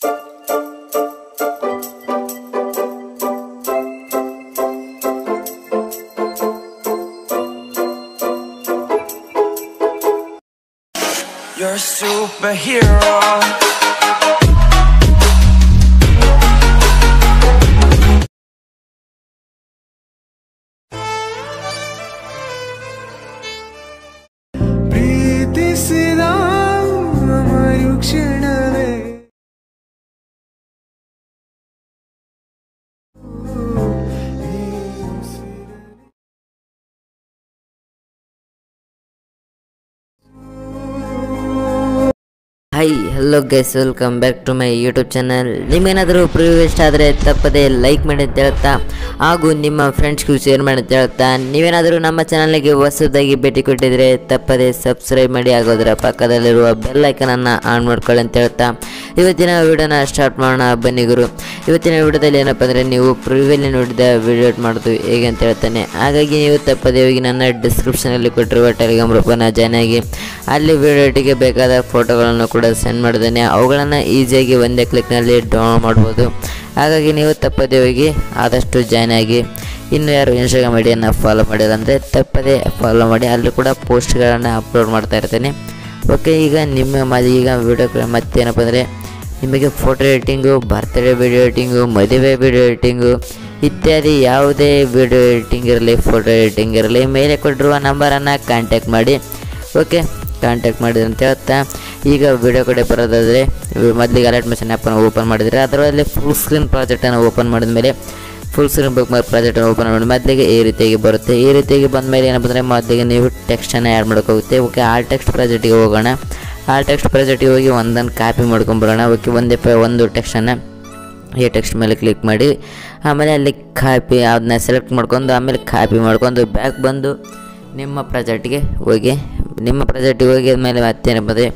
You're a superhero. ಪ್ರೀತಿಸಿದ ಮರುಕ್ಷಣವೇ hi hello guys welcome back to my YouTube channel ನಿಮಗೇನಾದರೂ preview ಇಷ್ಟ ಆದರೆ ತಪ್ಪದೆ ಲೈಕ್ ಮಾಡಿ ಅಂತ ಹೇಳ್ತಾ ಹಾಗೂ ನಿಮ್ಮ ಫ್ರೆಂಡ್ಸ್ಗೂ ಶೇರ್ ಮಾಡಿ ಅಂತ ಹೇಳ್ತಾ ನೀವೇನಾದರೂ ನಮ್ಮ ಚಾನಲ್ಗೆ ಹೊಸದಾಗಿ ಭೇಟಿ ಕೊಟ್ಟಿದ್ರೆ ತಪ್ಪದೆ ಸಬ್ಸ್ಕ್ರೈಬ್ ಮಾಡಿ ಆಗೋದರ ಪಕ್ಕದಲ್ಲಿರುವ ಬೆಲ್ ಐಕನನ್ನು ಆನ್ ಮಾಡ್ಕೊಳ್ಳಿ ಅಂತ ಹೇಳ್ತಾ ಇವತ್ತಿನ ವಿಡಿಯೋನ ಸ್ಟಾರ್ಟ್ ಮಾಡೋಣ ಬನ್ನಿ ಗುರು ಇವತ್ತಿನ ವಿಡಿಯೋದಲ್ಲಿ ಏನಪ್ಪ ಅಂದರೆ ನೀವು ಪ್ರಿವ್ಯೂಲಿ ನೋಡಿದ ವಿಡಿಯೋ ಮಾಡೋದು ಹೇಗೆ ಅಂತ ಹೇಳ್ತಾನೆ ಹಾಗಾಗಿ ನೀವು ತಪ್ಪದೆ ಹೋಗಿ ನನ್ನ ಡಿಸ್ಕ್ರಿಪ್ಷನಲ್ಲಿ ಕೊಟ್ಟಿರುವ ಟೆಲಿಗ್ರಾಮ್ ಗ್ರೂಪನ್ನು ಜಾಯ್ನ್ ಆಗಿ ಅಲ್ಲಿ ವಿಡಿಯೋಟಿಗೆ ಬೇಕಾದ ಫೋಟೋಗಳನ್ನು ಕೂಡ ಸೆಂಡ್ ಮಾಡಿದ್ದೇನೆ ಅವುಗಳನ್ನು ಈಸಿಯಾಗಿ ಒಂದೇ ಕ್ಲಿಕ್ನಲ್ಲಿ ಡೌನ್ಲೋಡ್ ಮಾಡ್ಬೋದು ಹಾಗಾಗಿ ನೀವು ತಪ್ಪದೇ ಹೋಗಿ ಆದಷ್ಟು ಜಾಯ್ನ್ ಆಗಿ ಇನ್ನು ಯಾರು ಇನ್ಸ್ಟಾಗ್ರಾಮ್ ಐಡಿಯನ್ನು ಫಾಲೋ ಮಾಡಿಲ್ಲ ಅಂದರೆ ತಪ್ಪದೇ ಫಾಲೋ ಮಾಡಿ ಅಲ್ಲಿ ಕೂಡ ಪೋಸ್ಟ್ಗಳನ್ನು ಅಪ್ಲೋಡ್ ಮಾಡ್ತಾ ಇರ್ತೇನೆ ಓಕೆ ಈಗ ನಿಮ್ಮ ಮ ಈಗ ವಿಡಿಯೋ ಮತ್ತೇನಪ್ಪ ಅಂದರೆ ನಿಮಗೆ photo editing birthday video editing ಮದುವೆ ವಿಡಿಯೋ ಎಡಿಟಿಂಗು ಇತ್ಯಾದಿ ಯಾವುದೇ ವಿಡಿಯೋ ಎಡಿಟಿಂಗ್ ಇರಲಿ ಫೋಟೋ ಎಡಿಟಿಂಗ್ ಇರಲಿ ಮೇಲೆ ಕೊಟ್ಟಿರುವ ನಂಬರನ್ನು ಕಾಂಟ್ಯಾಕ್ಟ್ ಮಾಡಿ ಓಕೆ ಕಾಂಟ್ಯಾಕ್ಟ್ ಮಾಡಿದ್ರೆ ಅಂತ ಹೇಳ್ತಾ ಈಗ ವಿಡಿಯೋ ಕಡೆ ಬರೋದಾದರೆ ಮೊದಲಿಗೆ ಅಲರ್ಟ್ ಮೆಷನ್ ಆ್ಯಪನ್ನು ಓಪನ್ ಮಾಡಿದರೆ ಅದರಲ್ಲಿ ಫುಲ್ ಸ್ಕ್ರೀನ್ ಪ್ರಾಜೆಕ್ಟನ್ನು ಓಪನ್ ಮಾಡಿದ ಮೇಲೆ ಫುಲ್ ಸ್ಕ್ರೀನ್ ಬುಕ್ ಪ್ರಾಜೆಕ್ಟನ್ನು ಓಪನ್ ಮಾಡಿ ಮೊದಲಿಗೆ ಈ ರೀತಿಯಾಗಿ ಬರುತ್ತೆ ಈ ರೀತಿಯಾಗಿ ಬಂದ ಮೇಲೆ ಏನಪ್ಪ ಅಂದರೆ ಮೊದಲಿಗೆ ನೀವು ಟೆಕ್ಸ್ಟನ್ನು ಆ್ಯಡ್ ಮಾಡ್ಕೋಗುತ್ತೆ ಓಕೆ ಆಲ್ ಟೆಕ್ಸ್ಟ್ ಪ್ರಾಜೆಕ್ಟಿಗೆ ಹೋಗೋಣ ಆಲ್ ಟೆಕ್ಸ್ಟ್ ಪ್ರಾಜೆಕ್ಟಿಗೆ ಹೋಗಿ ಒಂದನ್ನು ಕಾಪಿ ಮಾಡ್ಕೊಂಬರೋಣ ಓಕೆ ಒಂದೇ ಪ ಒಂದು ಟೆಕ್ಸ್ಟನ್ನು ಈ ಟೆಕ್ಸ್ಟ್ ಮೇಲೆ ಕ್ಲಿಕ್ ಮಾಡಿ ಆಮೇಲೆ ಅಲ್ಲಿ ಕಾಪಿ ಅದನ್ನ ಸೆಲೆಕ್ಟ್ ಮಾಡ್ಕೊಂಡು ಆಮೇಲೆ ಕಾಪಿ ಮಾಡ್ಕೊಂಡು ಬ್ಯಾಕ್ ಬಂದು ನಿಮ್ಮ ಪ್ರಾಜೆಕ್ಟ್ಗೆ ಹೋಗಿ ನಿಮ್ಮ ಪ್ರಾಜೆಕ್ಟಿಗೆ ಹೋಗಿ ಆದಮೇಲೆ ಮತ್ತೇನಪ್ಪ ಅಂದರೆ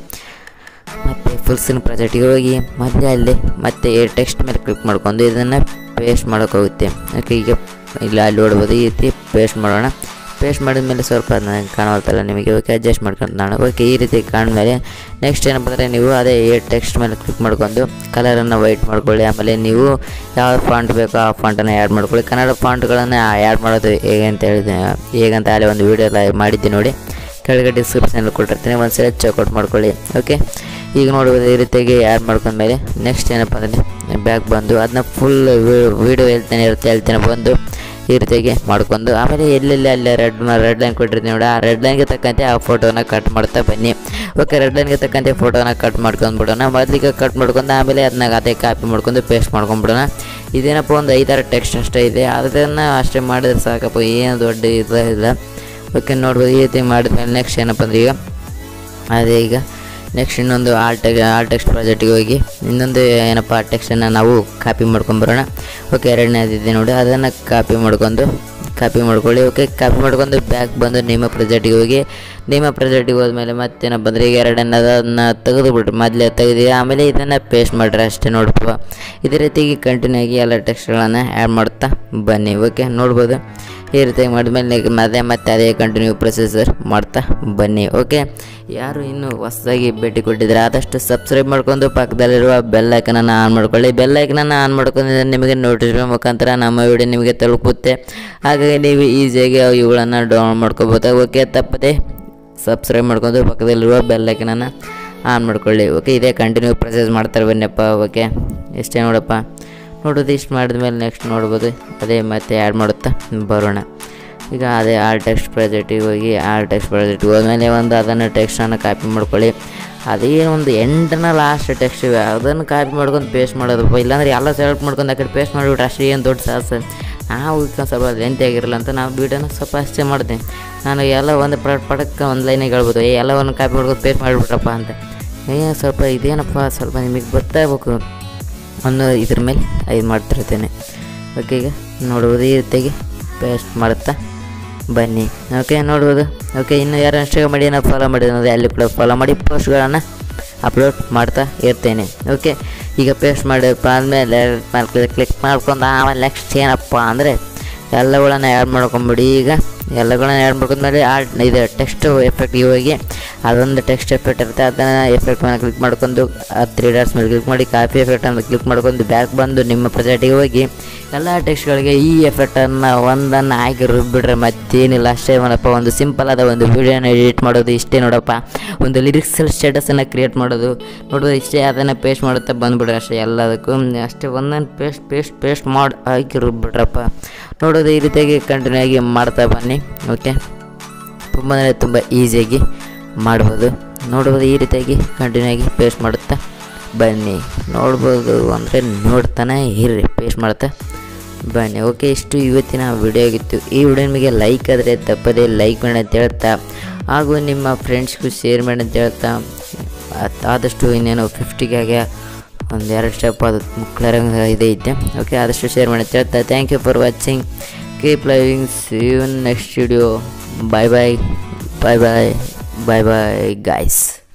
ಮತ್ತು ಫುಲ್ ಸ್ಕ್ರೀನ್ ಪ್ರಾಜೆಕ್ಟಿಗೆ ಹೋಗಿ ಮತ್ತೆ ಅಲ್ಲಿ ಮತ್ತೆ ಈ ಟೆಕ್ಸ್ಟ್ ಮೇಲೆ ಕ್ಲಿಕ್ ಮಾಡ್ಕೊಂಡು ಇದನ್ನು ಪೇಸ್ಟ್ ಮಾಡೋಕ್ಕಾಗುತ್ತೆ ಓಕೆ ಈಗ ಇಲ್ಲ ಅಲ್ಲಿ ನೋಡ್ಬೋದು ಈ ರೀತಿ ಪೇಸ್ಟ್ ಮಾಡೋಣ ಪೇಸ್ಟ್ ಮಾಡಿದ ಮೇಲೆ ಸ್ವಲ್ಪ ಅದನ್ನ ಕಾಣುತ್ತಲ್ಲ ನಿಮಗೆ ಓಕೆ ಅಡ್ಜಸ್ಟ್ ಮಾಡ್ಕೊಂಡು ನಾನು ಓಕೆ ಈ ರೀತಿ ಕಾಣ್ಮೇಲೆ ನೆಕ್ಸ್ಟ್ ಏನಪ್ಪ ಅಂದರೆ ನೀವು ಅದೇ ಈ ಟೆಕ್ಸ್ಟ್ ಮೇಲೆ ಕ್ಲಿಕ್ ಮಾಡ್ಕೊಂಡು ಕಲರನ್ನು ವೈಟ್ ಮಾಡ್ಕೊಳ್ಳಿ ಆಮೇಲೆ ನೀವು ಯಾವ ಫಾಂಟ್ ಬೇಕೋ ಆ ಫಾಂಟನ್ನು ಆ್ಯಡ್ ಮಾಡ್ಕೊಳ್ಳಿ ಕನ್ನಡ ಫಾಂಟ್ಗಳನ್ನು ಆ್ಯಡ್ ಮಾಡೋದು ಹೇಗೆ ಅಂತ ಹೇಳಿದೆ ಹೇಗಂತ ಅಲ್ಲಿ ಒಂದು ವೀಡಿಯೋ ಎಲ್ಲ ಮಾಡಿದ್ದೆ ನೋಡಿ ಕೆಳಗೆ ಡಿಸ್ಕ್ರಿಪ್ಷನಲ್ಲಿ ಕೊಟ್ಟಿರ್ತೀನಿ ಒಂದು ಸಲ ಚೆಕ್ಔಟ್ ಮಾಡ್ಕೊಳ್ಳಿ ಓಕೆ ಈಗ ನೋಡ್ಬೋದು ಈ ರೀತಿಯಾಗಿ ಆ್ಯಡ್ ಮಾಡ್ಕೊಂಡ್ಮೇಲೆ ನೆಕ್ಸ್ಟ್ ಏನಪ್ಪ ಅಂದರೆ ಬ್ಯಾಕ್ ಬಂದು ಅದನ್ನ ಫುಲ್ ವೀಡಿಯೋ ಹೇಳ್ತಾನೆ ಇರುತ್ತೆ ಹೇಳ್ತಾನೆ ಬಂದು ಈ ರೀತಿಯಾಗಿ ಮಾಡ್ಕೊಂಡು ಆಮೇಲೆ ಎಲ್ಲೆಲ್ಲಿ ಅಲ್ಲಿ ರೆಡ್ ರೆಡ್ ಲೈನ್ ಕೊಟ್ಟಿರ್ತೀನಿ ನೋಡಿ ಆ ರೆಡ್ ಲೈನ್ಗೆ ತಕ್ಕಂತೆ ಆ ಫೋಟೋನ ಕಟ್ ಮಾಡ್ತಾ ಬನ್ನಿ ಓಕೆ ರೆಡ್ ಲೈನ್ಗೆ ತಕ್ಕಂತೆ ಫೋಟೋನ ಕಟ್ ಮಾಡ್ಕೊಂಡ್ಬಿಡೋಣ ಮೊದಲಿಗೆ ಕಟ್ ಮಾಡ್ಕೊಂಡು ಆಮೇಲೆ ಅದನ್ನ ಅದೇ ಕಾಪಿ ಮಾಡ್ಕೊಂಡು ಪೇಸ್ಟ್ ಮಾಡ್ಕೊಂಡ್ಬಿಡೋಣ ಇದೇನಪ್ಪ ಒಂದು ಐದಾರು ಟೆಕ್ಸ್ಟ್ ಅಷ್ಟೇ ಇದೆ ಅದನ್ನು ಅಷ್ಟೇ ಮಾಡಿದ್ರೆ ಸಾಕಪ್ಪ ಏನು ದೊಡ್ಡ ಇದು ಇಲ್ಲ ಓಕೆ ನೋಡ್ಬೋದು ಈ ರೀತಿ ಮಾಡಿದ್ಮೇಲೆ ನೆಕ್ಸ್ಟ್ ಏನಪ್ಪ ಅಂದ್ರೆ ಈಗ ಅದೇ ಈಗ ನೆಕ್ಸ್ಟ್ ಇನ್ನೊಂದು ಆಲ್ ಟೆಕ್ ಆಲ್ ಟೆಕ್ಸ್ಟ್ ಪ್ರಾಜೆಕ್ಟಿಗೆ ಹೋಗಿ ಇನ್ನೊಂದು ಏನಪ್ಪ ಆ ಟೆಕ್ಸ್ಟನ್ನು ನಾವು ಕಾಪಿ ಮಾಡ್ಕೊಂಬರೋಣ ಓಕೆ ಎರಡನೇದಿದೆ ನೋಡಿ ಅದನ್ನು ಕಾಪಿ ಮಾಡ್ಕೊಂಡು ಕಾಪಿ ಮಾಡ್ಕೊಳ್ಳಿ ಓಕೆ ಕಾಪಿ ಮಾಡ್ಕೊಂಡು ಬ್ಯಾಕ್ ಬಂದು ನಿಮ್ಮ ಪ್ರಾಜೆಕ್ಟಿಗೆ ಹೋಗಿ ನಿಮ್ಮ ಪ್ರಾಜೆಕ್ಟಿಗೆ ಹೋದ್ಮೇಲೆ ಮತ್ತೇನಪ್ಪ ಬಂದರೆ ಈಗ ಎರಡನ್ನ ಅದನ್ನು ತೆಗೆದು ಬಿಡ್ರಿ ಮೊದಲೇ ತೆಗೆದು ಆಮೇಲೆ ಇದನ್ನು ಪೇಸ್ಟ್ ಮಾಡಿರಿ ಅಷ್ಟೇ ನೋಡ್ಬೋದು ಇದೇ ರೀತಿಯಾಗಿ ಕಂಟಿನ್ಯೂ ಆಗಿ ಎಲ್ಲ ಟೆಕ್ಸ್ಟ್ಗಳನ್ನು ಆ್ಯಡ್ ಮಾಡ್ತಾ ಬನ್ನಿ ಓಕೆ ನೋಡ್ಬೋದು ಈ ರೀತಿಯಾಗಿ ಮಾಡಿದ್ಮೇಲೆ ಅದೇ ಮತ್ತೆ ಅದೇ ಕಂಟಿನ್ಯೂ ಪ್ರೊಸೆಸರ್ ಮಾಡ್ತಾ ಬನ್ನಿ ಓಕೆ ಯಾರು ಇನ್ನೂ ಹೊಸದಾಗಿ ಭೇಟಿ ಕೊಟ್ಟಿದ್ದಾರೆ ಆದಷ್ಟು ಸಬ್ಸ್ಕ್ರೈಬ್ ಮಾಡ್ಕೊಂಡು ಪಕ್ಕದಲ್ಲಿರುವ ಬೆಲ್ ಐಕನನ್ನು ಆನ್ ಮಾಡ್ಕೊಳ್ಳಿ ಬೆಲ್ ಐಕನನ್ನು ಆನ್ ಮಾಡ್ಕೊಂಡಿದ್ರೆ ನಿಮಗೆ ನೋಟಿಫಿಕೇಶನ್ ಮುಖಾಂತರ ನಮ್ಮ ವಿಡಿಯೋ ನಿಮಗೆ ತಲುಪುತ್ತೆ ಹಾಗಾಗಿ ನೀವು ಈಸಿಯಾಗಿ ಇವುಗಳನ್ನು ಡೌನ್ಲೋಡ್ ಮಾಡ್ಕೋಬೋದು ಓಕೆ ತಪ್ಪದೆ ಸಬ್ಸ್ಕ್ರೈಬ್ ಮಾಡ್ಕೊಂಡು ಪಕ್ಕದಲ್ಲಿರುವ ಬೆಲ್ ಐಕನನ್ನು ಆನ್ ಮಾಡ್ಕೊಳ್ಳಿ ಓಕೆ ಇದೇ ಕಂಟಿನ್ಯೂ ಪ್ರೊಸೆಸ್ ಮಾಡ್ತಾರೆ ಬನ್ನಪ್ಪ ಓಕೆ ಇಷ್ಟೇ ನೋಡಪ್ಪ ನೋಡೋದು ಇಷ್ಟು ಮಾಡಿದ್ಮೇಲೆ ನೆಕ್ಸ್ಟ್ ನೋಡ್ಬೋದು ಅದೇ ಮತ್ತೆ ಆ್ಯಡ್ ಮಾಡುತ್ತಾ ಬರೋಣ ಈಗ ಅದೇ ಆಲ್ ಟೆಕ್ಸ್ಟ್ ಪ್ರಾಜೆಕ್ಟಿಗೆ ಹೋಗಿ ಆಲ್ ಟೆಕ್ಸ್ಟ್ ಪ್ರಾಜೆಕ್ಟಿಗೆ ಹೋದ್ಮೇಲೆ ಒಂದು ಅದನ್ನು ಟೆಕ್ಸ್ಟನ್ನು ಕಾಪಿ ಮಾಡ್ಕೊಳ್ಳಿ ಅದೇ ಒಂದು ಎಂಟನ ಲಾಸ್ಟ್ ಟೆಕ್ಸ್ಟ್ ಇವೆ ಅದನ್ನು ಕಾಪಿ ಮಾಡ್ಕೊಂಡು ಪೇಸ್ಟ್ ಮಾಡೋದಪ್ಪ ಇಲ್ಲಾಂದ್ರೆ ಎಲ್ಲ ಸೆಲೆಕ್ಟ್ ಮಾಡ್ಕೊಂಡು ಆ ಕಡೆ ಪೇಸ್ಟ್ ಮಾಡಿಬಿಟ್ರೆ ಅಷ್ಟೇ ಏನು ದೊಡ್ಡ ಸಾಹಸ ನಾವು ಈಗ ಸ್ವಲ್ಪ ಲೆಂತ್ ಆಗಿರಲ್ಲ ಅಂತ ನಾವು ವೀಡಿಯೋನ ಸ್ವಲ್ಪ ಅಷ್ಟೇ ಮಾಡ್ತೀನಿ ನಾನು ಎಲ್ಲ ಒಂದು ಪಡ ಪಡಕ್ಕೆ ಒಂದು ಲೈನಿಗೆ ಹೇಳ್ಬೋದು ಏ ಎಲ್ಲವನ್ನು ಕಾಪಿ ಮಾಡ್ಕೊಂಡು ಪೇಸ್ಟ್ ಮಾಡಿಬಿಟ್ರಪ್ಪ ಅಂತ ಏ ಸ್ವಲ್ಪ ಇದೇನಪ್ಪ ಸ್ವಲ್ಪ ನಿಮಗೆ ಗೊತ್ತಾಗಬೇಕು ಒಂದು ಇದ್ರ ಮೇಲೆ ಇದು ಮಾಡ್ತಿರ್ತೇನೆ ಓಕೆ ಈಗ ನೋಡ್ಬೋದು ಈ ರೀತಿಯಾಗಿ ಪೇಸ್ಟ್ ಮಾಡುತ್ತಾ ಬನ್ನಿ ಓಕೆ ನೋಡ್ಬೋದು ಓಕೆ ಇನ್ನು ಯಾರು ಇನ್ಸ್ಟಾಗ್ರಾಮ್ ಮಾಡಿ ನಾವು ಫಾಲೋ ಮಾಡಿದ್ರೆ ಅಲ್ಲಿ ಕೂಡ ಫಾಲೋ ಮಾಡಿ ಪೋಸ್ಟ್ಗಳನ್ನು ಅಪ್ಲೋಡ್ ಮಾಡ್ತಾ ಇರ್ತೇನೆ ಓಕೆ ಈಗ ಪೇಸ್ಟ್ ಮಾಡಿ ಆದಮೇಲೆ ಕ್ಲಿಕ್ ಮಾಡ್ಕೊಂಡು ಆಮೇಲೆ ನೆಕ್ಸ್ಟ್ ಏನಪ್ಪ ಅಂದರೆ ಎಲ್ಲವುಗಳನ್ನು ಆ್ಯಡ್ ಮಾಡ್ಕೊಂಬಿಡಿ ಈಗ ಎಲ್ಲಗಳನ್ನ ಆ್ಯಡ್ ಮಾಡ್ಕೊಂಡ್ಮೇಲೆ ಆ ಇದು ಟೆಕ್ಸ್ಟ್ ಎಫೆಕ್ಟ್ಗೆ ಹೋಗಿ ಅದೊಂದು ಟೆಕ್ಸ್ಟ್ ಎಫೆಕ್ಟ್ ಇರುತ್ತೆ ಅದನ್ನು ಎಫೆಕ್ಟ್ ಮೇಲೆ ಕ್ಲಿಕ್ ಮಾಡ್ಕೊಂಡು ಆ ತ್ರೀ ಡಾಟ್ಸ್ ಮೇಲೆ ಕ್ಲಿಕ್ ಮಾಡಿ ಕಾಪಿ ಎಫೆಕ್ಟ್ ಅಂತ ಕ್ಲಿಕ್ ಮಾಡ್ಕೊಂಡು ಬ್ಯಾಕ್ ಬಂದು ನಿಮ್ಮ ಪ್ರೊಜೆಕ್ಟಿಗೆ ಹೋಗಿ ಎಲ್ಲ ಟೆಕ್ಸ್ಟ್ಗಳಿಗೆ ಈ ಎಫೆಕ್ಟನ್ನು ಒಂದನ್ನು ಹಾಕಿ ರುಬ್ಬಿಟ್ರೆ ಮತ್ತೇನಿಲ್ಲ ಅಷ್ಟೇ ಮಾಡಪ್ಪ ಒಂದು ಸಿಂಪಲ್ ಆದ ಒಂದು ವಿಡಿಯೋನ ಎಡಿಟ್ ಮಾಡೋದು ಇಷ್ಟೇ ನೋಡಪ್ಪ ಒಂದು ಲಿರಿಕ್ಸಲ್ ಸ್ಟೇಟಸನ್ನು ಕ್ರಿಯೇಟ್ ಮಾಡೋದು ನೋಡೋದು ಇಷ್ಟೇ ಅದನ್ನು ಪೇಸ್ಟ್ ಮಾಡುತ್ತಾ ಬಂದುಬಿಡ್ರಿ ಅಷ್ಟೇ ಎಲ್ಲದಕ್ಕೂ ಅಷ್ಟೇ ಒಂದೊಂದು ಪೇಸ್ಟ್ ಪೇಸ್ಟ್ ಪೇಸ್ಟ್ ಮಾಡಿ ಹಾಕಿ ರುಬ್ಬಿಟ್ರಪ್ಪ ನೋಡೋದು ಈ ರೀತಿಯಾಗಿ ಕಂಟಿನ್ಯೂ ಆಗಿ ಮಾಡ್ತಾ ಬನ್ನಿ ಓಕೆ ತುಂಬ ಅಂದರೆ ತುಂಬ ಈಸಿಯಾಗಿ ಮಾಡ್ಬೋದು ನೋಡ್ಬೋದು ಈ ರೀತಿಯಾಗಿ ಕಂಟಿನ್ಯೂ ಆಗಿ ಪೇಸ್ಟ್ ಮಾಡುತ್ತಾ ಬನ್ನಿ ನೋಡ್ಬೋದು ಅಂದರೆ ನೋಡ್ತಾನೆ ಇರ್ರಿ ಪೇಸ್ಟ್ ಮಾಡ್ತಾ ಬನ್ನಿ ಓಕೆ ಇಷ್ಟು ಇವತ್ತಿನ ವಿಡಿಯೋ ಆಗಿತ್ತು ಈ ವಿಡಿಯೋ ನಿಮಗೆ ಲೈಕ್ ಆದರೆ ತಪ್ಪದೇ ಲೈಕ್ ಮಾಡಿ ಅಂತ ಹೇಳ್ತಾ ಹಾಗೂ ನಿಮ್ಮ ಫ್ರೆಂಡ್ಸ್ಗೂ ಶೇರ್ ಮಾಡಿ ಅಂತ ಹೇಳ್ತಾ ಆತ್- ಆದಷ್ಟು ಇನ್ನೇನು ಫಿಫ್ಟಿಗಾಗೆ ಒಂದು ಎರಡು ಸ್ಟೆಪ್ ಅದು ಮುಕ್ಳರಂಗ ಇದೆ ಐತೆ ಓಕೆ ಆದಷ್ಟು ಶೇರ್ ಮಾಡಿ ಅಂತ ಹೇಳ್ತಾ thank you for watching keep living see you next video bye bye bye bye bye bye guys